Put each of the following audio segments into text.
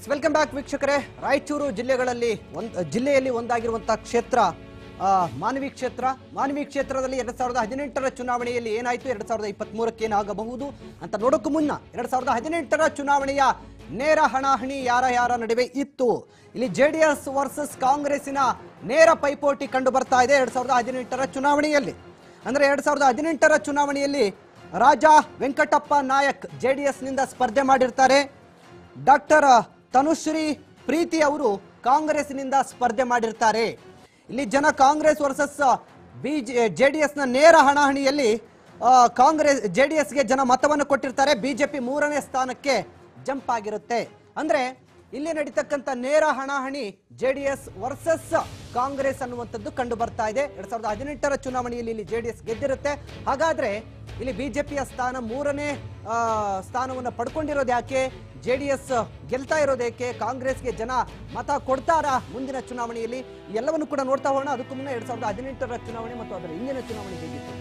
S welcome back ವೀಕ್ಷಕರೇ ರಾಯಚೂರು ಜಿಲ್ಲೆಗಳಲ್ಲಿ ಒಂದ್ ಜಿಲ್ಲೆಯಲ್ಲಿ ಒಂದಾಗಿರುವಂತಹ ಕ್ಷೇತ್ರ ಆ, ಮಾನವಿ ಕ್ಷೇತ್ರ ಮಾನವಿ ಕ್ಷೇತ್ರದಲ್ಲಿ ಎರಡ್ ಸಾವಿರದ ಹದಿನೆಂಟರ ಚುನಾವಣೆಯಲ್ಲಿ ಏನಾಯಿತು ಎರಡ್ ಸಾವಿರದ ಇಪ್ಪತ್ತ್ ಮೂರಕ್ಕೆ ಏನಾಗಬಹುದು ಅಂತ ನೋಡೋಕ್ಕೂ ಮುನ್ನ ಎರಡ್ ಸಾವಿರದ ಹದಿನೆಂಟರ ಚುನಾವಣೆಯ ನೇರ ಹಣಾಹಣಿ ಯಾರ ಯಾರ ನಡುವೆ ಇತ್ತು ಇಲ್ಲಿ ಜೆ ಡಿ ಎಸ್ ವರ್ಸಸ್ ಕಾಂಗ್ರೆಸ್ಸಿನ ನೇರ ಪೈಪೋಟಿ ಕಂಡು ಬರ್ತಾ ಇದೆ ಎರಡ್ ಸಾವಿರದ ಹದಿನೆಂಟರ ಚುನಾವಣೆಯಲ್ಲಿ ಅಂದ್ರೆ ಎರಡ್ ಸಾವಿರದ ಹದಿನೆಂಟರ ಚುನಾವಣೆಯಲ್ಲಿ ರಾಜ ವೆಂಕಟಪ್ಪ ನಾಯಕ್ ಜೆ ಡಿ ಎಸ್ನಿಂದ ಸ್ಪರ್ಧೆ ಮಾಡಿರ್ತಾರೆ ಡಾಕ್ಟರ್ ತನುಶ್ರೀ ಪ್ರೀತಿ ಅವರು ಕಾಂಗ್ರೆಸ್ನಿಂದ ಸ್ಪರ್ಧೆ ಮಾಡಿರ್ತಾರೆ ಇಲ್ಲಿ ಜನ Congress versus B J J D ಎಸ್ನ ನೇರ ಹಣಾಹಣಿಯಲ್ಲಿ ಆ, ಕಾಂಗ್ರೆಸ್ ಜೆ ಡಿ ಎಸ್ಗೆ ಜನ ಮತವನ್ನು ಕೊಟ್ಟಿರ್ತಾರೆ ಬಿಜೆಪಿ ಮೂರನೇ ಸ್ಥಾನಕ್ಕೆ ಜಂಪ್ ಆಗಿರುತ್ತೆ ಅಂದ್ರೆ ಇಲ್ಲಿ ನಡೀತಕ್ಕಂಥ ನೇರ ಹಣಾಹಣಿ J D S versus Congress ಅನ್ನುವಂಥದ್ದು ಕಂಡು ಬರ್ತಾ ಇದೆ ಎರಡ್ ಸಾವಿರದ ಹದಿನೆಂಟರ ಚುನಾವಣೆಯಲ್ಲಿ ಇಲ್ಲಿ ಜೆ ಡಿ ಎಸ್ ಗೆದ್ದಿರುತ್ತೆ ಹಾಗಾದ್ರೆ ಇಲ್ಲಿ ಬಿಜೆಪಿಯ ಸ್ಥಾನ ಮೂರನೇ ಆ, ಸ್ಥಾನವನ್ನು ಪಡ್ಕೊಂಡಿರೋದು ಯಾಕೆ ಜೆ ಡಿ ಎಸ್ ಗೆಲ್ತಾ ಇರೋದು ಯಾಕೆ ಕಾಂಗ್ರೆಸ್ಗೆ ಜನ ಮತ ಕೊಡ್ತಾರಾ ಮುಂದಿನ ಚುನಾವಣೆಯಲ್ಲಿ ಈ ಎಲ್ಲವನ್ನು ಕೂಡ ನೋಡ್ತಾ ಹೋಗೋಣ ಅದಕ್ಕೂ ಮುನ್ನ ಎರಡ್ ಸಾವಿರದ ಹದಿನೆಂಟರ ಚುನಾವಣೆ ಮತ್ತು ಅದರ ಹಿಂದಿನ ಚುನಾವಣೆ ಹೇಗಿತ್ತು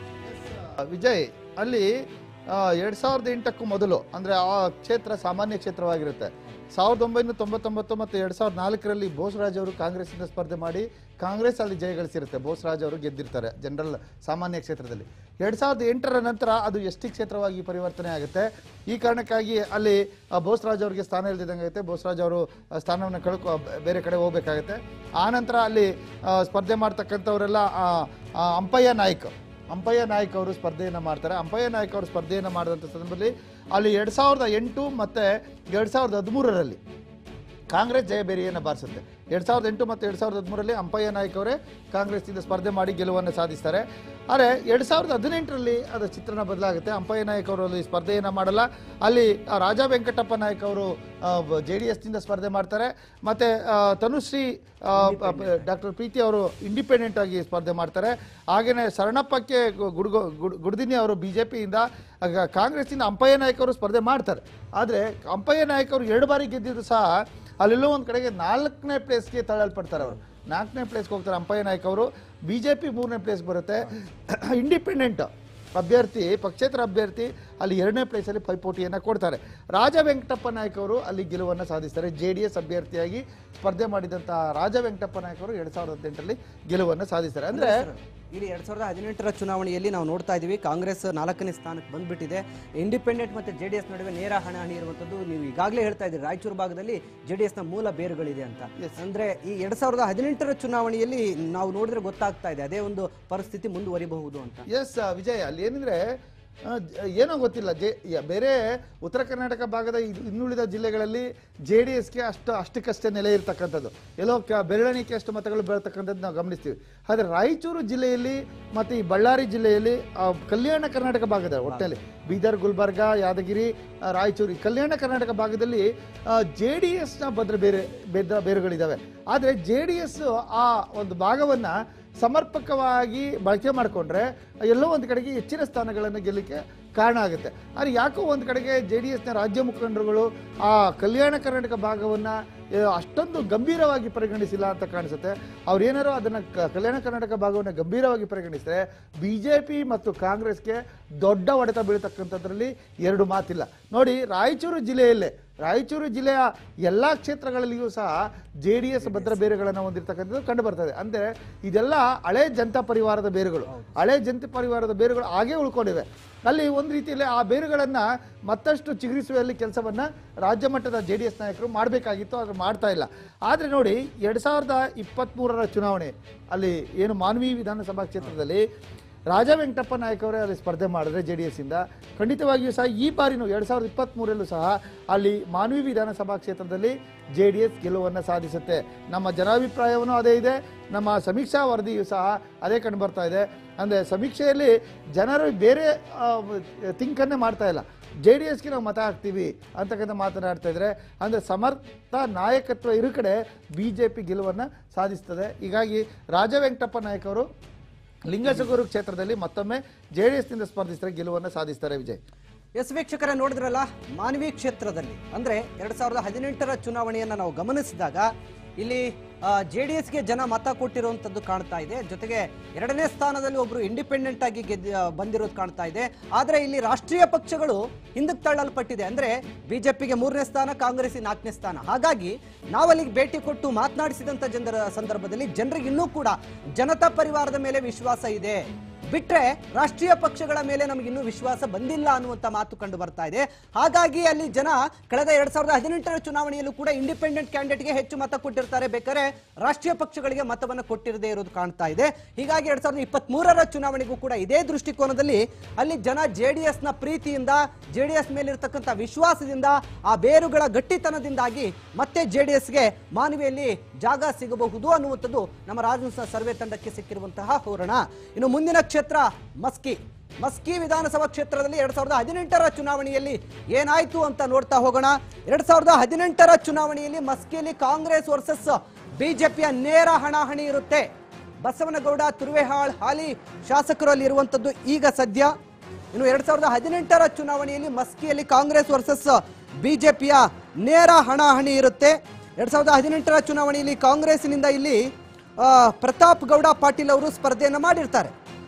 ವಿಜಯ್ ಅಲ್ಲಿ ಎರಡು ಸಾವಿರದ ಎಂಟಕ್ಕೂ ಮೊದಲು ಅಂದರೆ ಆ ಕ್ಷೇತ್ರ ಸಾಮಾನ್ಯ ಕ್ಷೇತ್ರವಾಗಿರುತ್ತೆ ಸಾವಿರದ ಒಂಬೈನೂರ ತೊಂಬತ್ತೊಂಬತ್ತು ಮತ್ತು ಎರಡು ಸಾವಿರದ ನಾಲ್ಕರಲ್ಲಿ ಬೋಸರಾಜ್ ಅವರು ಕಾಂಗ್ರೆಸ್ಸಿಂದ ಸ್ಪರ್ಧೆ ಮಾಡಿ ಕಾಂಗ್ರೆಸ್ ಅಲ್ಲಿ ಜಯಗಳಿಸಿರುತ್ತೆ ಬೋಸರಾಜ್ ಅವರು ಗೆದ್ದಿರ್ತಾರೆ ಜನರಲ್ ಸಾಮಾನ್ಯ ಕ್ಷೇತ್ರದಲ್ಲಿ ಎರಡು ಸಾವಿರದ ಎಂಟರ ನಂತರ ಅದು ಎಸ್ ಟಿ ಕ್ಷೇತ್ರವಾಗಿ ಪರಿವರ್ತನೆ ಆಗುತ್ತೆ ಈ ಕಾರಣಕ್ಕಾಗಿ ಅಲ್ಲಿ ಆ, ಬೋಸರಾಜ್ ಅವರಿಗೆ ಸ್ಥಾನ ಇಲ್ದಿದ್ದಂಗೆ ಆಗುತ್ತೆ ಬೋಸರಾಜ್ ಅವರು ಆ, ಸ್ಥಾನವನ್ನು ಕಳ್ಕೊ ಬೇರೆ ಕಡೆ ಹೋಗ್ಬೇಕಾಗತ್ತೆ ಆ ನಂತರ ಅಲ್ಲಿ ಆ, ಸ್ಪರ್ಧೆ ಮಾಡ್ತಕ್ಕಂಥವರೆಲ್ಲ ಆ, ಆ, ಅಂಪಯ್ಯ ನಾಯ್ಕ್ ಅಂಪಯ್ಯ ನಾಯ್ಕ್ ಅವರು ಸ್ಪರ್ಧೆಯನ್ನು ಮಾಡ್ತಾರೆ ಅಂಪಯ್ಯ ನಾಯ್ಕ್ ಅವರು ಸ್ಪರ್ಧೆಯನ್ನು ಮಾಡಿದಂಥ ಸಂದರ್ಭದಲ್ಲಿ ಅಲ್ಲಿ ಎರಡು ಸಾವಿರದ ಎಂಟು ಮತ್ತು ಎರಡು ಸಾವಿರದ ಹದಿಮೂರರಲ್ಲಿ ಕಾಂಗ್ರೆಸ್ ಜಯಬೇರಿಯನ್ನು ಬಾರಿಸುತ್ತೆ ಎರಡು ಸಾವಿರದ ಎಂಟು ಮತ್ತು ಎರಡು ಸಾವಿರದ ಹದಿಮೂರರಲ್ಲಿ ಅಂಪಯ್ಯ ನಾಯ್ಕ್ ಅವರೇ ಕಾಂಗ್ರೆಸ್ನಿಂದ ಸ್ಪರ್ಧೆ ಮಾಡಿ ಗೆಲುವನ್ನು ಸಾಧಿಸ್ತಾರೆ ಆದರೆ ಎರಡು ಸಾವಿರದ ಹದಿನೆಂಟರಲ್ಲಿ ಅದರ ಚಿತ್ರಣ ಬದಲಾಗುತ್ತೆ ಅಂಪಯ್ಯ ನಾಯ್ಕ್ ಅವರು ಅಲ್ಲಿ ಸ್ಪರ್ಧೆಯನ್ನು ಮಾಡಲ್ಲ ಅಲ್ಲಿ ಆ, ರಾಜಾ ವೆಂಕಟಪ್ಪ ನಾಯ್ಕ್ ಅವರು ಜೆ ಡಿ ಎಸ್ನಿಂದ ಸ್ಪರ್ಧೆ ಮಾಡ್ತಾರೆ ಮತ್ತು ತನುಶ್ರೀ ಡಾಕ್ಟರ್ ಪ್ರೀತಿ ಅವರು ಇಂಡಿಪೆಂಡೆಂಟ್ ಆಗಿ ಸ್ಪರ್ಧೆ ಮಾಡ್ತಾರೆ ಹಾಗೆಯೇ ಶರಣಪ್ಪಕ್ಕೆ ಗು- ಗುಡ್ಗೋ ಗುಡ್ ಗುಡ್ದಿನಿ ಅವರು ಬಿ ಜೆ ಪಿಯಿಂದ ಕಾಂಗ್ರೆಸ್ಸಿಂದ ಅಂಪಯ್ಯ ನಾಯ್ಕ ಅವರು ಸ್ಪರ್ಧೆ ಮಾಡ್ತಾರೆ ಆದರೆ ಅಂಪಯ್ಯ ನಾಯ್ಕ ಅವರು ಎರಡು ಬಾರಿ ಗೆದ್ದಿದ್ದು ಸಹ ಅಲ್ಲೆಲ್ಲೋ ಒಂದು ಕಡೆಗೆ ನಾಲ್ಕನೇ ಪ್ಲೇಸ್ಗೆ ತಳ್ಳಲ್ಪಡ್ತಾರೆ ಅವರು ನಾಲ್ಕನೇ ಪ್ಲೇಸ್ಗೆ ಹೋಗ್ತಾರೆ ಅಂಪಯ್ಯ ನಾಯ್ಕ ಅವರು ಬಿ ಜೆ ಪಿ ಮೂರನೇ ಪ್ಲೇಸ್ ಬರುತ್ತೆ ಇಂಡಿಪೆಂಡೆಂಟ್ ಅಭ್ಯರ್ಥಿ ಪಕ್ಷೇತರ ಅಭ್ಯರ್ಥಿ ಅಲ್ಲಿ ಎರಡನೇ ಪ್ಲೇಸಲ್ಲಿ ಪೈಪೋಟಿಯನ್ನು ಕೊಡ್ತಾರೆ ರಾಜ ವೆಂಕಟಪ್ಪ ನಾಯ್ಕ ಅವರು ಅಲ್ಲಿ ಗೆಲುವನ್ನು ಸಾಧಿಸ್ತಾರೆ ಜೆ ಡಿ ಎಸ್ ಅಭ್ಯರ್ಥಿಯಾಗಿ ಸ್ಪರ್ಧೆ ಮಾಡಿದಂತಹ ರಾಜ ವೆಂಕಟಪ್ಪ ನಾಯ್ಕ ಅವರು ಎರಡು ಸಾವಿರದ ಹದಿನೆಂಟರಲ್ಲಿ ಗೆಲುವನ್ನು ಸಾಧಿಸ್ತಾರೆ ಅಂದರೆ ಇಲ್ಲಿ ಎರಡ್ ಸಾವಿರದ ಹದಿನೆಂಟರ ಚುನಾವಣೆಯಲ್ಲಿ ನಾವು ನೋಡ್ತಾ ಇದೀವಿ ಕಾಂಗ್ರೆಸ್ ನಾಲ್ಕನೇ ಸ್ಥಾನಕ್ಕೆ ಬಂದ್ಬಿಟ್ಟಿದೆ ಇಂಡಿಪೆಂಡೆಂಟ್ ಮತ್ತೆ ಜೆ ಡಿ ಎಸ್ ನಡುವೆ ನೇರ ಹಣಾಹಣಿ ಇರುವಂತದ್ದು ನೀವು ಈಗಾಗಲೇ ಹೇಳ್ತಾ ಇದ್ದೀರಿ ರಾಯಚೂರು ಭಾಗದಲ್ಲಿ ಜೆ ಡಿ ಎಸ್ನ ಮೂಲ ಬೇರುಗಳಿದೆ ಅಂತ ಅಂದ್ರೆ ಈ ಎರಡ್ ಸಾವಿರದ ಹದಿನೆಂಟರ ಚುನಾವಣೆಯಲ್ಲಿ ನಾವು ನೋಡಿದ್ರೆ ಗೊತ್ತಾಗ್ತಾ ಇದೆ ಅದೇ ಒಂದು ಪರಿಸ್ಥಿತಿ ಮುಂದುವರಿಬಹುದು ಅಂತ ಎಸ್ ವಿಜಯ್ ಅಲ್ಲಿ ಏನಂದ್ರೆ ಆ, ಜ- ಏನೋ ಗೊತ್ತಿಲ್ಲ ಜೆ ಯ- ಬೇರೆ ಉತ್ತರ ಕರ್ನಾಟಕ ಭಾಗದ ಇದ್- ಇನ್ನುಳಿದ ಜಿಲ್ಲೆಗಳಲ್ಲಿ ಜೆ ಡಿ ಎಸ್ಗೆ ಅಷ್ಟು ಅಷ್ಟಕ್ಕಷ್ಟೇ ನೆಲೆ ಇರ್ತಕ್ಕಂಥದ್ದು ಎಲ್ಲೋ ಕ ಬೆರಳಿಕೆ ಅಷ್ಟು ಮತಗಳು ಬರ್ತಕ್ಕಂಥದ್ದು ನಾವು ಗಮನಿಸ್ತೀವಿ ಆದರೆ ರಾಯಚೂರು ಜಿಲ್ಲೆಯಲ್ಲಿ ಮತ್ತು ಈ ಬಳ್ಳಾರಿ ಜಿಲ್ಲೆಯಲ್ಲಿ ಆ, ಕಲ್ಯಾಣ ಕರ್ನಾಟಕ ಭಾಗದ ಒಟ್ಟಲ್ಲಿ ಬೀದರ್ ಗುಲ್ಬರ್ಗ ಯಾದಗಿರಿ ಆ, ರಾಯಚೂರು ಈ ಕಲ್ಯಾಣ ಕರ್ನಾಟಕ ಭಾಗದಲ್ಲಿ ಜೆ ಡಿ ಎಸ್ನ ಭದ್ರ ಬೇರೆ ಬೇದ ಬೇರುಗಳಿದ್ದಾವೆ ಆದರೆ ಜೆ ಡಿ ಎಸ್ ಆ ಒಂದು ಭಾಗವನ್ನು ಸಮರ್ಪಕವಾಗಿ ಬಳಕೆ ಮಾಡಿಕೊಂಡ್ರೆ ಎಲ್ಲೋ ಒಂದು ಕಡೆಗೆ ಹೆಚ್ಚಿನ ಸ್ಥಾನಗಳನ್ನು ಗೆಲ್ಲಕ್ಕೆ ಕಾರಣ ಆಗುತ್ತೆ ಆದರೆ ಯಾಕೋ ಒಂದು ಕಡೆಗೆ ಜೆ ಡಿ ಎಸ್ನ ರಾಜ್ಯ ಮುಖಂಡರುಗಳು ಆ ಕಲ್ಯಾಣ ಕರ್ನಾಟಕ ಭಾಗವನ್ನು ಅಷ್ಟೊಂದು ಗಂಭೀರವಾಗಿ ಪರಿಗಣಿಸಿಲ್ಲ ಅಂತ ಕಾಣಿಸುತ್ತೆ ಅವ್ರು ಏನಾರು ಅದನ್ನು ಕಲ್ಯಾಣ ಕರ್ನಾಟಕ ಭಾಗವನ್ನು ಗಂಭೀರವಾಗಿ ಪರಿಗಣಿಸಿದ್ರೆ ಬಿ ಜೆ ಪಿ ಮತ್ತು ಕಾಂಗ್ರೆಸ್ಗೆ ದೊಡ್ಡ ಹೊಡೆತ ಬೀಳತಕ್ಕಂಥದ್ರಲ್ಲಿ ಎರಡು ಮಾತಿಲ್ಲ ನೋಡಿ ರಾಯಚೂರು ಜಿಲ್ಲೆಯಲ್ಲೇ ರಾಯಚೂರು ಜಿಲ್ಲೆಯ ಎಲ್ಲ ಕ್ಷೇತ್ರಗಳಲ್ಲಿಯೂ ಸಹ ಜೆ ಡಿ ಎಸ್ ಭದ್ರ ಬೇರುಗಳನ್ನು ಹೊಂದಿರತಕ್ಕಂಥದ್ದು ಕಂಡು ಬರ್ತದೆ ಅಂದರೆ ಇದೆಲ್ಲ ಹಳೆ ಜನತಾ ಪರಿವಾರದ ಬೇರುಗಳು ಹಳೆ ಜನತಾ ಪರಿವಾರದ ಬೇರುಗಳು ಹಾಗೇ ಉಳ್ಕೊಂಡಿವೆ ಅಲ್ಲಿ ಒಂದು ರೀತಿಯಲ್ಲಿ ಆ ಬೇರುಗಳನ್ನು ಮತ್ತಷ್ಟು ಚಿಗುರಿಸುವಲ್ಲಿ ಕೆಲಸವನ್ನು ರಾಜ್ಯ ಮಟ್ಟದ ಜೆ ಡಿ ಎಸ್ ನಾಯಕರು ಮಾಡಬೇಕಾಗಿತ್ತು ಆದರೆ ಮಾಡ್ತಾ ಇಲ್ಲ ಆದರೆ ನೋಡಿ ಎರಡು ಸಾವಿರದ ಇಪ್ಪತ್ತ್ಮೂರರ ಚುನಾವಣೆ ಅಲ್ಲಿ ಏನು ಮಾನ್ವಿ ವಿಧಾನಸಭಾ ಕ್ಷೇತ್ರದಲ್ಲಿ ರಾಜ ವೆಂಕಟಪ್ಪ ನಾಯಕ್ ಅವರೇ ಅಲ್ಲಿ ಸ್ಪರ್ಧೆ ಮಾಡಿದ್ರೆ ಜೆ ಡಿ ಎಸ್ಸಿಂದ ಖಂಡಿತವಾಗಿಯೂ ಸಹ ಈ ಬಾರಿನೂ ಎರಡು ಸಾವಿರದ ಇಪ್ಪತ್ತ್ಮೂರಲ್ಲೂ ಸಹ ಅಲ್ಲಿ ಮಾನ್ವಿ ವಿಧಾನಸಭಾ ಕ್ಷೇತ್ರದಲ್ಲಿ ಜೆ ಡಿ ಎಸ್ ಗೆಲುವನ್ನು ಸಾಧಿಸುತ್ತೆ ನಮ್ಮ ಜನಾಭಿಪ್ರಾಯವೂ ಅದೇ ಇದೆ ನಮ್ಮ ಸಮೀಕ್ಷಾ ವರದಿಯೂ ಸಹ ಅದೇ ಕಂಡು ಬರ್ತಾ ಇದೆ ಅಂದರೆ ಸಮೀಕ್ಷೆಯಲ್ಲಿ ಜನರು ಬೇರೆ ಥಿಂಕನ್ನೇ ಮಾಡ್ತಾ ಇಲ್ಲ ಜೆ ಡಿ ಎಸ್ಗೆ ನಾವು ಮತ ಹಾಕ್ತೀವಿ ಅಂತಕ್ಕಂಥ ಮಾತನಾಡ್ತಾ ಇದ್ದಾರೆ ಅಂದರೆ ಸಮರ್ಥ ನಾಯಕತ್ವ ಇರೋ ಕಡೆ ಬಿ ಜೆ ಪಿ ಗೆಲುವನ್ನು ಸಾಧಿಸ್ತದೆ ಹೀಗಾಗಿ ರಾಜ ವೆಂಕಟಪ್ಪ ನಾಯಕ್ ಅವರು ಲಿಂಗಸಗೂರು ಕ್ಷೇತ್ರದಲ್ಲಿ ಮತ್ತೊಮ್ಮೆ ಜೆ ಡಿ ಎಸ್ನಿಂದ ಸ್ಪರ್ಧಿಸಿದರೆ ಗೆಲುವನ್ನು ಸಾಧಿಸ್ತಾರೆ ವಿಜಯ್ ಎಸ್ ವೀಕ್ಷಕರ ನೋಡಿದ್ರಲ್ಲ ಮಾನವಿ ಕ್ಷೇತ್ರದಲ್ಲಿ ಅಂದ್ರೆ ಎರಡ್ ಸಾವಿರದ ಹದಿನೆಂಟರ ಚುನಾವಣೆಯನ್ನ ನಾವು ಗಮನಿಸಿದಾಗ ಇಲ್ಲಿ ಜೆ ಡಿ ಎಸ್ಗೆ ಜನ ಮತ ಕೊಟ್ಟಿರುವಂತದ್ದು ಕಾಣ್ತಾ ಇದೆ ಜೊತೆಗೆ ಎರಡನೇ ಸ್ಥಾನದಲ್ಲಿ ಒಬ್ರು ಇಂಡಿಪೆಂಡೆಂಟ್ ಆಗಿ ಗೆದ್ದ ಬಂದಿರೋದು ಕಾಣ್ತಾ ಇದೆ ಆದ್ರೆ ಇಲ್ಲಿ ರಾಷ್ಟ್ರೀಯ ಪಕ್ಷಗಳು ಹಿಂದಕ್ಕೆ ತಳ್ಳಲ್ಪಟ್ಟಿದೆ ಅಂದ್ರೆ ಬಿಜೆಪಿಗೆ ಮೂರನೇ ಸ್ಥಾನ ಕಾಂಗ್ರೆಸ್ ನಾಲ್ಕನೇ ಸ್ಥಾನ ಹಾಗಾಗಿ ನಾವಲ್ಲಿಗೆ ಭೇಟಿ ಕೊಟ್ಟು ಮಾತನಾಡಿಸಿದಂತ ಜನರ ಸಂದರ್ಭದಲ್ಲಿ ಜನರಿಗೆ ಇನ್ನೂ ಕೂಡ ಜನತಾ ಪರಿವಾರದ ಮೇಲೆ ವಿಶ್ವಾಸ ಇದೆ ಬಿಟ್ರೆ ರಾಷ್ಟ್ರೀಯ ಪಕ್ಷಗಳ ಮೇಲೆ ನಮಗೆ ಇನ್ನೂ ವಿಶ್ವಾಸ ಬಂದಿಲ್ಲ ಅನ್ನುವಂತ ಮಾತು ಕಂಡು ಬರ್ತಾ ಇದೆ ಹಾಗಾಗಿ ಅಲ್ಲಿ ಜನ ಕಳೆದ ಎರಡ್ ಸಾವಿರದ ಹದಿನೆಂಟರ ಚುನಾವಣೆಯಲ್ಲೂ ಕೂಡ ಇಂಡಿಪೆಂಡೆಂಟ್ ಕ್ಯಾಂಡಿಡೇಟ್ಗೆ ಹೆಚ್ಚು ಮತ ಕೊಟ್ಟಿರ್ತಾರೆ ಬೇಕಾದ್ರೆ ರಾಷ್ಟ್ರೀಯ ಪಕ್ಷಗಳಿಗೆ ಮತವನ್ನು ಕೊಟ್ಟಿರದೇ ಇರೋದು ಕಾಣ್ತಾ ಇದೆ ಹೀಗಾಗಿ ಎರಡ್ ಸಾವಿರದ ಇಪ್ಪತ್ತ್ ಮೂರರ ಚುನಾವಣೆಗೂ ಕೂಡ ಇದೇ ದೃಷ್ಟಿಕೋನದಲ್ಲಿ ಅಲ್ಲಿ ಜನ ಜೆ ಡಿ ಎಸ್ನ ಪ್ರೀತಿಯಿಂದ ಜೆ ಡಿ ಎಸ್ ಮೇಲಿರ್ತಕ್ಕಂಥ ವಿಶ್ವಾಸದಿಂದ ಆ ಬೇರುಗಳ ಗಟ್ಟಿತನದಿಂದಾಗಿ ಮತ್ತೆ ಜೆ ಡಿ ಎಸ್ಗೆ ಮಾನವಿಯಲ್ಲಿ ಜಾಗ ಸಿಗಬಹುದು ಅನ್ನುವಂಥದ್ದು ನಮ್ಮ ರಾಜಹಂಸ ಸರ್ವೆ ತಂಡಕ್ಕೆ ಸಿಕ್ಕಿರುವಂತಹ ಹೂರಣ ಇನ್ನು ಮುಂದಿನ ಕ್ಷೇತ್ರ ಮಸ್ಕಿ ಮಸ್ಕಿ ವಿಧಾನಸಭಾ ಕ್ಷೇತ್ರದಲ್ಲಿ ಎರಡ್ ಸಾವಿರದ ಹದಿನೆಂಟರ ಚುನಾವಣೆಯಲ್ಲಿ ಏನಾಯ್ತು ಅಂತ ನೋಡ್ತಾ ಹೋಗೋಣ ಎರಡ್ ಸಾವಿರದ ಹದಿನೆಂಟರ ಚುನಾವಣೆಯಲ್ಲಿ ಮಸ್ಕಿಯಲ್ಲಿ ಕಾಂಗ್ರೆಸ್ ವರ್ಸಸ್ ಬಿಜೆಪಿಯ ನೇರ ಹಣಾಹಣಿ ಇರುತ್ತೆ ಬಸವನಗೌಡ ತುರುವೆಹಾಳ್ ಹಾಲಿ ಶಾಸಕರು ಅಲ್ಲಿ ಇರುವಂತದ್ದು ಈಗ ಸದ್ಯ ಇನ್ನು ಎರಡ್ ಸಾವಿರದ ಹದಿನೆಂಟರ ಚುನಾವಣೆಯಲ್ಲಿ ಮಸ್ಕಿಯಲ್ಲಿ ಕಾಂಗ್ರೆಸ್ ವರ್ಸಸ್ ಬಿಜೆಪಿಯ ನೇರ ಹಣಾಹಣಿ ಇರುತ್ತೆ ಎರಡ್ ಸಾವಿರದ ಹದಿನೆಂಟರ ಚುನಾವಣೆಯಲ್ಲಿ ಕಾಂಗ್ರೆಸ್ನಿಂದ ಇಲ್ಲಿ ಆ, ಪ್ರತಾಪ್ ಗೌಡ ಪಾಟೀಲ್ ಅವರು ಸ್ಪರ್ಧೆಯನ್ನು ಮಾಡಿರ್ತಾರೆ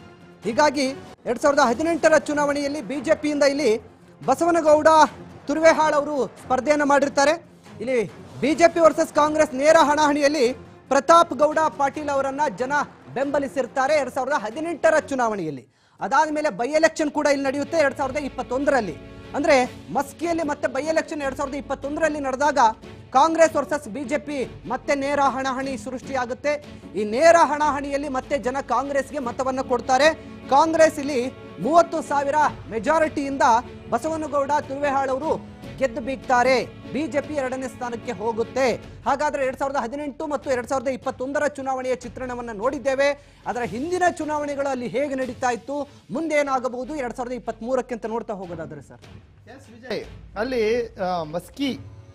ಹೀಗಾಗಿ ಎರಡ್ ಸಾವಿರದ ಹದಿನೆಂಟರ ಚುನಾವಣೆಯಲ್ಲಿ ಬಿಜೆಪಿಯಿಂದ ಇಲ್ಲಿ ಬಸವನಗೌಡ ತುರ್ವೆಹಾಳ್ ಅವರು ಸ್ಪರ್ಧೆಯನ್ನು ಮಾಡಿರ್ತಾರೆ ಇಲ್ಲಿ ಬಿಜೆಪಿ ವರ್ಸಸ್ ಕಾಂಗ್ರೆಸ್ ನೇರ ಹಣಾಹಣಿಯಲ್ಲಿ ಪ್ರತಾಪ್ ಗೌಡ ಪಾಟೀಲ್ ಅವರನ್ನ ಜನ ಬೆಂಬಲಿಸಿರ್ತಾರೆ ಎರಡ್ ಸಾವಿರದ ಹದಿನೆಂಟರ ಚುನಾವಣೆಯಲ್ಲಿ ಅದಾದ ಮೇಲೆ ಬೈ ಎಲೆಕ್ಷನ್ ಕೂಡ ಇಲ್ಲಿ ನಡೆಯುತ್ತೆ ಎರಡ್ ಸಾವಿರದ ಇಪ್ಪತ್ತೊಂದರಲ್ಲಿ ಅಂದ್ರೆ ಮಸ್ಕಿಯಲ್ಲಿ ಮತ್ತೆ ಬೈ ಎಲೆಕ್ಷನ್ ಎರಡ್ ಸಾವಿರದ ಇಪ್ಪತ್ತೊಂದರಲ್ಲಿ ನಡೆದಾಗ ಕಾಂಗ್ರೆಸ್ ವರ್ಸಸ್ ಬಿಜೆಪಿ ಮತ್ತೆ ನೇರ ಹಣಾಹಣಿ ಸೃಷ್ಟಿಯಾಗುತ್ತೆ ಈ ನೇರ ಹಣಾಹಣಿಯಲ್ಲಿ ಮತ್ತೆ ಜನ ಕಾಂಗ್ರೆಸ್ಗೆ ಮತವನ್ನ ಕೊಡ್ತಾರೆ ಕಾಂಗ್ರೆಸ್ ಇಲ್ಲಿ ಮೂವತ್ತು ಸಾವಿರ ಮೆಜಾರಿಟಿಯಿಂದ ಬಸವನಗೌಡ ತುರ್ವೆಹಾಳ್ ಅವರು ಗೆದ್ದು ಬೀಗ್ತಾರೆ ಬಿಜೆಪಿ ಎರಡನೇ ಸ್ಥಾನಕ್ಕೆ ಹೋಗುತ್ತೆ ಹಾಗಾದ್ರೆ ಎರಡ್ ಸಾವಿರದ ಹದಿನೆಂಟು ಮತ್ತು ಎರಡ್ ಸಾವಿರದ ಇಪ್ಪತ್ತೊಂದರ ಚುನಾವಣೆಯ ಚಿತ್ರಣವನ್ನ ನೋಡಿದ್ದೇವೆ ಅದರ ಹಿಂದಿನ ಚುನಾವಣೆಗಳು ಅಲ್ಲಿ ಹೇಗೆ ನಡೀತಾ ಇತ್ತು ಮುಂದೆ ಏನಾಗಬಹುದು ಎರಡ್ ಸಾವಿರದ ಇಪ್ಪತ್ತ್ ಮೂರಕ್ಕೆ ಅಂತ ನೋಡ್ತಾ ಹೋಗೋದಾದ್ರೆ ಸರ್ ಎಸ್ ವಿಜಯ್ ಅಲ್ಲಿ ಆ, ಮಸ್ಕಿ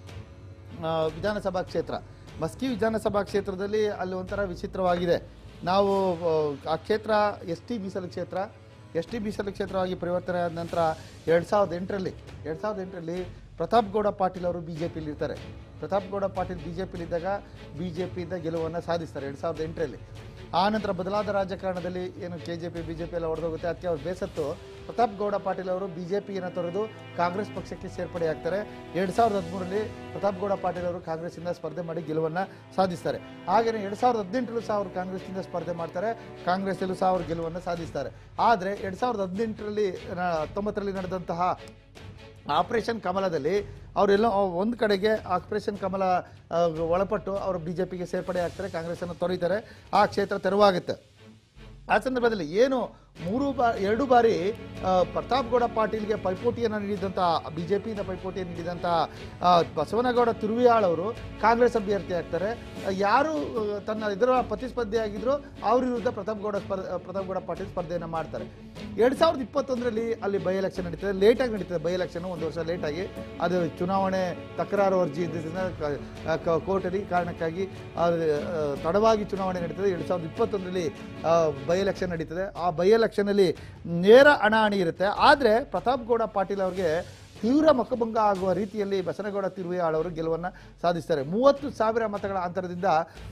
ಆ, ವಿಧಾನಸಭಾ ಕ್ಷೇತ್ರ ಮಸ್ಕಿ ವಿಧಾನಸಭಾ ಕ್ಷೇತ್ರದಲ್ಲಿ ಅಲ್ಲಿ ಒಂಥರ ವಿಚಿತ್ರವಾಗಿದೆ ನಾವು ಆ, ಆ ಕ್ಷೇತ್ರ ಎಸ್ ಟಿ ಮೀಸಲು ಕ್ಷೇತ್ರ ಎಸ್ ಟಿ ಮೀಸಲು ಕ್ಷೇತ್ರವಾಗಿ ಪರಿವರ್ತನೆ ಆದ ನಂತರ ಎರಡು ಸಾವಿರದ ಎಂಟರಲ್ಲಿ ಎರಡು ಸಾವಿರದ ಎಂಟರಲ್ಲಿ ಪ್ರತಾಪ್ ಗೌಡ ಪಾಟೀಲ್ ಅವರು ಬಿ ಜೆ ಪಿಲಿ ಇರ್ತಾರೆ ಪ್ರತಾಪ್ ಗೌಡ ಪಾಟೀಲ್ ಬಿ ಜೆ ಪಿಲಿದ್ದಾಗ ಬಿ ಜೆ ಪಿಯಿಂದ ಗೆಲುವನ್ನು ಸಾಧಿಸ್ತಾರೆ ಎರಡು ಸಾವಿರದ ಎಂಟರಲ್ಲಿ ಆ ನಂತರ ಬದಲಾದ ರಾಜಕಾರಣದಲ್ಲಿ ಏನು K J P B J P ಎಲ್ಲ ಹೊಡೆದೋಗುತ್ತೆ ಅದಕ್ಕೆ ಅವ್ರು ಬೇಸತ್ತು ಪ್ರತಾಪ್ ಗೌಡ ಪಾಟೀಲ್ ಅವರು ಬಿ ಜೆ ಪಿಯನ್ನು ತೊರೆದು ಕಾಂಗ್ರೆಸ್ ಪಕ್ಷಕ್ಕೆ ಸೇರ್ಪಡೆ ಆಗ್ತಾರೆ ಎರಡು ಸಾವಿರದ ಹದಿಮೂರರಲ್ಲಿ ಪ್ರತಾಪ್ ಗೌಡ ಪಾಟೀಲ್ ಅವರು ಕಾಂಗ್ರೆಸ್ಸಿಂದ ಸ್ಪರ್ಧೆ ಮಾಡಿ ಗೆಲುವನ್ನು ಸಾಧಿಸ್ತಾರೆ ಹಾಗೆಯೇ ಎರಡು ಸಾವಿರದ ಹದಿನೆಂಟರಲ್ಲೂ ಸಹ ಅವರು ಕಾಂಗ್ರೆಸ್ನಿಂದ ಸ್ಪರ್ಧೆ ಮಾಡ್ತಾರೆ ಕಾಂಗ್ರೆಸ್ಸಲ್ಲೂ ಸಹ ಅವರು ಗೆಲುವನ್ನು ಸಾಧಿಸ್ತಾರೆ ಆದರೆ ಎರಡು ಸಾವಿರದ ಹದಿನೆಂಟರಲ್ಲಿ ಹತ್ತೊಂಬತ್ತರಲ್ಲಿ ನಡೆದಂತಹ ಆಪರೇಷನ್ ಕಮಲದಲ್ಲಿ ಅವರೆಲ್ಲ ಒಂದು ಕಡೆಗೆ ಆಪರೇಷನ್ ಕಮಲ ಆ, ಒಳಪಟ್ಟು ಅವರು ಬಿ ಜೆ ಪಿಗೆ ಸೇರ್ಪಡೆ ಆಗ್ತಾರೆ ಕಾಂಗ್ರೆಸ್ಸನ್ನು ತೊರೀತಾರೆ ಆ ಕ್ಷೇತ್ರ ತೆರವಾಗುತ್ತೆ ಆ ಸಂದರ್ಭದಲ್ಲಿ ಏನು ಮೂರು ಬಾ ಎರಡು ಬಾರಿ ಆ, ಪ್ರತಾಪ್ ಗೌಡ ಪಾಟೀಲ್ಗೆ ಪೈಪೋಟಿಯನ್ನು ನೀಡಿದಂಥ ಬಿ ಜೆ ಪಿಯಿಂದ ಪೈಪೋಟಿಯನ್ನು ನೀಡಿದಂಥ ಆ, ಬಸವನಗೌಡ ತುರುವಿಯಾಳ್ ಅವರು ಕಾಂಗ್ರೆಸ್ ಅಭ್ಯರ್ಥಿ ಆಗ್ತಾರೆ ಆ, ಯಾರು ಆ, ತನ್ನ ಇದರ ಪ್ರತಿಸ್ಪರ್ಧಿಯಾಗಿದ್ರು ಅವ್ರ ವಿರುದ್ಧ ಪ್ರತಾಪ್ ಗೌಡ ಸ್ಪರ್ ಪ್ರತಾಪ್ ಗೌಡ ಪಾಟೀಲ್ ಸ್ಪರ್ಧೆಯನ್ನು ಮಾಡ್ತಾರೆ ಎರಡು ಸಾವಿರದ ಇಪ್ಪತ್ತೊಂದರಲ್ಲಿ ಅಲ್ಲಿ ಬೈ ಎಲೆಕ್ಷನ್ ನಡೀತದೆ ಲೇಟಾಗಿ ನಡೀತದೆ ಬೈ ಎಲೆಕ್ಷನ್ ಒಂದು ವರ್ಷ ಲೇಟಾಗಿ ಅದು ಚುನಾವಣೆ ತಕರಾರು ಅರ್ಜಿ ಇದ್ದಿದ್ದರಿಂದ ಕ- ಆ, ಕ- ಕೋರ್ಟಲ್ಲಿ ಕಾರಣಕ್ಕಾಗಿ ಅದು, ಆ, ತಡವಾಗಿ ಚುನಾವಣೆ ನಡೀತದೆ ಎರಡು ಸಾವಿರದ ಇಪ್ಪತ್ತೊಂದರಲ್ಲಿ ಬೈ ಎಲೆಕ್ಷನ್ ನಡೀತದೆ ಆ ಬೈ ಎಲೆಕ್ಷನಲ್ಲಿ ನೇರ ಹಣಾಹಣಿ ಇರುತ್ತೆ ಆದರೆ ಪ್ರತಾಪ್ ಗೌಡ ಪಾಟೀಲ್ ಅವ್ರಿಗೆ ತೀವ್ರ ಮುಖಭಂಗ ಆಗುವ ರೀತಿಯಲ್ಲಿ ಬಸನಗೌಡ ತಿರುವಿಯಾಳ್ ಅವರು ಗೆಲುವನ್ನು ಸಾಧಿಸ್ತಾರೆ ಮೂವತ್ತು ಸಾವಿರ ಮತಗಳ ಅಂತರದಿಂದ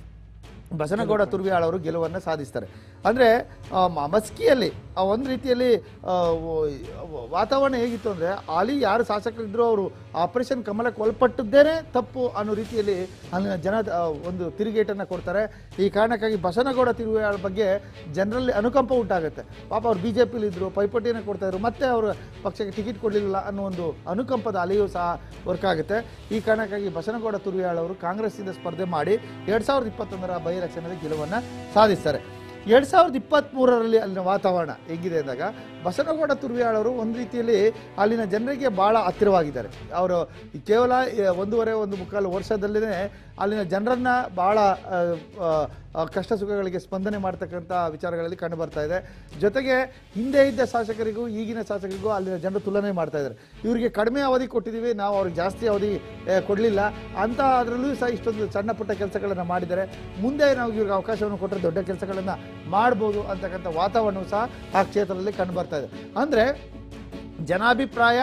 ಬಸನಗೌಡ ತುರ್ವಿಯಾಳ್ ಅವರು ಗೆಲುವನ್ನು ಸಾಧಿಸ್ತಾರೆ ಅಂದರೆ ಮಸ್ಕಿಯಲ್ಲಿ ಆ ಒಂದು ರೀತಿಯಲ್ಲಿ ಆ, ವ- ವಾತಾವರಣ ಹೇಗಿತ್ತು ಅಂದರೆ ಅಲ್ಲಿ ಯಾರು ಶಾಸಕರಿದ್ರು ಅವರು ಆಪರೇಷನ್ ಕಮಲಕ್ಕೆ ಒಳಪಟ್ಟದ್ದೇನೆ ತಪ್ಪು ಅನ್ನೋ ರೀತಿಯಲ್ಲಿ ಅಲ್ಲಿನ ಜನ ಆ, ಒಂದು ತಿರುಗೇಟನ್ನು ಕೊಡ್ತಾರೆ ಈ ಕಾರಣಕ್ಕಾಗಿ ಬಸನಗೌಡ ತಿರುವಿಯಾಳ್ ಬಗ್ಗೆ ಜನರಲ್ಲಿ ಅನುಕಂಪ ಉಂಟಾಗುತ್ತೆ ಪಾಪ ಅವ್ರು ಬಿ ಜೆ ಪಿಲಿದ್ದರು ಪೈಪೋಟಿಯನ್ನು ಕೊಡ್ತಾ ಇದ್ರು ಮತ್ತೆ ಅವರು ಪಕ್ಷಕ್ಕೆ ಟಿಕೆಟ್ ಕೊಡಲಿಲ್ಲ ಅನ್ನೋ ಒಂದು ಅನುಕಂಪದ ಅಲೆಯೂ ಸಹ ವರ್ಕ್ ಆಗುತ್ತೆ ಈ ಕಾರಣಕ್ಕಾಗಿ ಬಸನಗೌಡ ತುರುವಿಯಾಳ್ ಅವರು ಕಾಂಗ್ರೆಸ್ಸಿಂದ ಸ್ಪರ್ಧೆ ಮಾಡಿ ಎರಡು ಸಾವಿರದ ಇಪ್ಪತ್ತೊಂದರ ಬೈ ಎಲೆಕ್ಷನಲ್ಲಿ ಗೆಲುವನ್ನು ಸಾಧಿಸ್ತಾರೆ ಎರಡು ಸಾವಿರದ ಇಪ್ಪತ್ತ್ಮೂರರಲ್ಲಿ ಅಲ್ಲಿನ ವಾತಾವರಣ ಹೇಗಿದೆ ಅಂದಾಗ ಬಸನಗೌಡ ತುರ್ವಿಯಾಳ್ ಅವರು ಒಂದು ರೀತಿಯಲ್ಲಿ ಅಲ್ಲಿನ ಜನರಿಗೆ ಭಾಳ ಹತ್ತಿರವಾಗಿದ್ದಾರೆ ಅವರು ಕೇವಲ ಆ, ಒಂದೂವರೆ ಒಂದು ಮುಕ್ಕಾಲು ವರ್ಷದಲ್ಲೇ ಅಲ್ಲಿನ ಜನರನ್ನು ಭಾಳ ಆ, ಆ, ಆ, ಕಷ್ಟ ಸುಖಗಳಿಗೆ ಸ್ಪಂದನೆ ಮಾಡ್ತಕ್ಕಂಥ ವಿಚಾರಗಳಲ್ಲಿ ಕಂಡು ಬರ್ತಾ ಇದೆ ಜೊತೆಗೆ ಹಿಂದೆ ಇದ್ದ ಶಾಸಕರಿಗೂ ಈಗಿನ ಶಾಸಕರಿಗೂ ಅಲ್ಲಿನ ಜನರು ತುಲನೆ ಮಾಡ್ತಾ ಇದ್ದಾರೆ ಇವರಿಗೆ ಕಡಿಮೆ ಅವಧಿ ಕೊಟ್ಟಿದ್ದೀವಿ ನಾವು ಅವ್ರಿಗೆ ಜಾಸ್ತಿ ಅವಧಿ ಆ, ಕೊಡಲಿಲ್ಲ ಅಂತ ಅದರಲ್ಲೂ ಸಹ ಇಷ್ಟೊಂದು ಸಣ್ಣ ಪುಟ್ಟ ಕೆಲಸಗಳನ್ನು ಮಾಡಿದ್ದಾರೆ ಮುಂದೆ ನಾವು ಇವ್ರಿಗೆ ಅವಕಾಶವನ್ನು ಕೊಟ್ಟರೆ ದೊಡ್ಡ ಕೆಲಸಗಳನ್ನು ಮಾಡ್ಬೋದು ಅಂತಕ್ಕಂಥ ವಾತಾವರಣವೂ ಸಹ ಆ ಕ್ಷೇತ್ರದಲ್ಲಿ ಕಂಡು ಬರ್ತಾ ಇದೆ ಅಂದರೆ ಜನಾಭಿಪ್ರಾಯ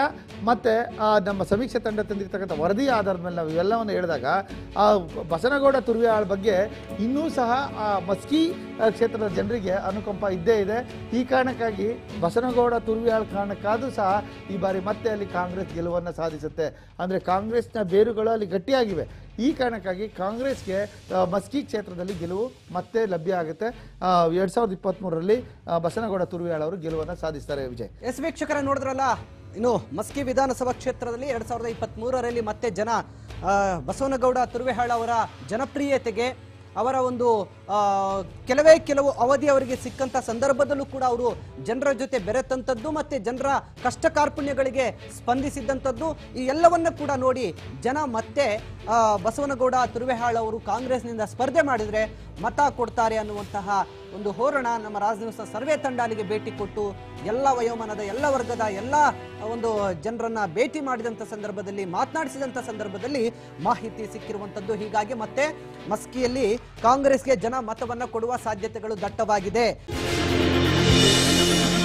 ಮತ್ತು ನಮ್ಮ ಸಮೀಕ್ಷೆ ತಂಡ ತಂದಿರ್ತಕ್ಕಂಥ ವರದಿ ಆಧಾರದ ಮೇಲೆ ನಾವು ಇವೆಲ್ಲವನ್ನು ಹೇಳಿದಾಗ ಆ ಬಸನಗೌಡ ತುರ್ವಿಯಾಳ್ ಬಗ್ಗೆ ಇನ್ನೂ ಸಹ ಆ ಮಸ್ಕಿ ಆ, ಕ್ಷೇತ್ರದ ಜನರಿಗೆ ಅನುಕಂಪ ಇದ್ದೇ ಇದೆ ಈ ಕಾರಣಕ್ಕಾಗಿ ಬಸನಗೌಡ ತುರ್ವಿಯಾಳ್ ಕಾರಣಕ್ಕಾದ್ರೂ ಸಹ ಈ ಬಾರಿ ಮತ್ತೆ ಅಲ್ಲಿ ಕಾಂಗ್ರೆಸ್ ಗೆಲುವನ್ನು ಸಾಧಿಸುತ್ತೆ ಅಂದರೆ ಕಾಂಗ್ರೆಸ್ನ ಬೇರುಗಳು ಅಲ್ಲಿ ಗಟ್ಟಿಯಾಗಿವೆ ಈ ಕಾರಣಕ್ಕಾಗಿ ಕಾಂಗ್ರೆಸ್ಗೆ ಆ, ಮಸ್ಕಿ ಕ್ಷೇತ್ರದಲ್ಲಿ ಗೆಲುವು ಮತ್ತೆ ಲಭ್ಯ ಆಗುತ್ತೆ ಎರಡು ಸಾವಿರದ ಇಪ್ಪತ್ತ್ಮೂರರಲ್ಲಿ ಬಸನಗೌಡ ತುರ್ವಿಯಾಳ್ ಅವರು ಗೆಲುವನ್ನು ಸಾಧಿಸ್ತಾರೆ ವಿಜಯ್ ಎಸ್ ವೀಕ್ಷಕರ ನೋಡಿದ್ರಲ್ಲ ಇನ್ನು ಮಸ್ಕಿ ವಿಧಾನಸಭಾ ಕ್ಷೇತ್ರದಲ್ಲಿ ಎರಡ್ ಸಾವಿರದ ಇಪ್ಪತ್ತ್ ಮೂರರಲ್ಲಿ ಮತ್ತೆ ಜನ ಆ, ಬಸವನಗೌಡ ತುರುವೆಹಾಳ ಅವರ ಜನಪ್ರಿಯತೆಗೆ ಅವರ ಒಂದು ಆ, ಕೆಲವೇ ಕೆಲವು ಅವಧಿ ಅವರಿಗೆ ಸಿಕ್ಕಂತ ಸಂದರ್ಭದಲ್ಲೂ ಕೂಡ ಅವರು ಜನರ ಜೊತೆ ಬೆರೆತಂಥದ್ದು ಮತ್ತೆ ಜನರ ಕಷ್ಟ ಕಾರ್ಪಣ್ಯಗಳಿಗೆ ಸ್ಪಂದಿಸಿದ್ದಂಥದ್ದು ಈ ಎಲ್ಲವನ್ನ ಕೂಡ ನೋಡಿ ಜನ ಮತ್ತೆ ಆ, ಬಸವನಗೌಡ ತುರುವೆಹಾಳ್ ಅವರು ಕಾಂಗ್ರೆಸ್ನಿಂದ ಸ್ಪರ್ಧೆ ಮಾಡಿದ್ರೆ ಮತ ಕೊಡ್ತಾರೆ ಅನ್ನುವಂತಹ ಒಂದು ಹೋರಣ ನಮ್ಮ ರಾಜನಿವಾಸ ಸರ್ವೆ ತಂಡ ಅಲ್ಲಿಗೆ ಭೇಟಿ ಕೊಟ್ಟು ಎಲ್ಲ ವಯೋಮಾನದ ಎಲ್ಲ ವರ್ಗದ ಎಲ್ಲ ಒಂದು ಜನರನ್ನ ಭೇಟಿ ಮಾಡಿದಂಥ ಸಂದರ್ಭದಲ್ಲಿ ಮಾತನಾಡಿಸಿದಂಥ ಸಂದರ್ಭದಲ್ಲಿ ಮಾಹಿತಿ ಸಿಕ್ಕಿರುವಂಥದ್ದು ಹೀಗಾಗಿ ಮತ್ತೆ ಮಸ್ಕಿಯಲ್ಲಿ ಕಾಂಗ್ರೆಸ್ಗೆ ಜನ ಮತವನ್ನ ಕೊಡುವ ಸಾಧ್ಯತೆಗಳು ದಟ್ಟವಾಗಿದೆ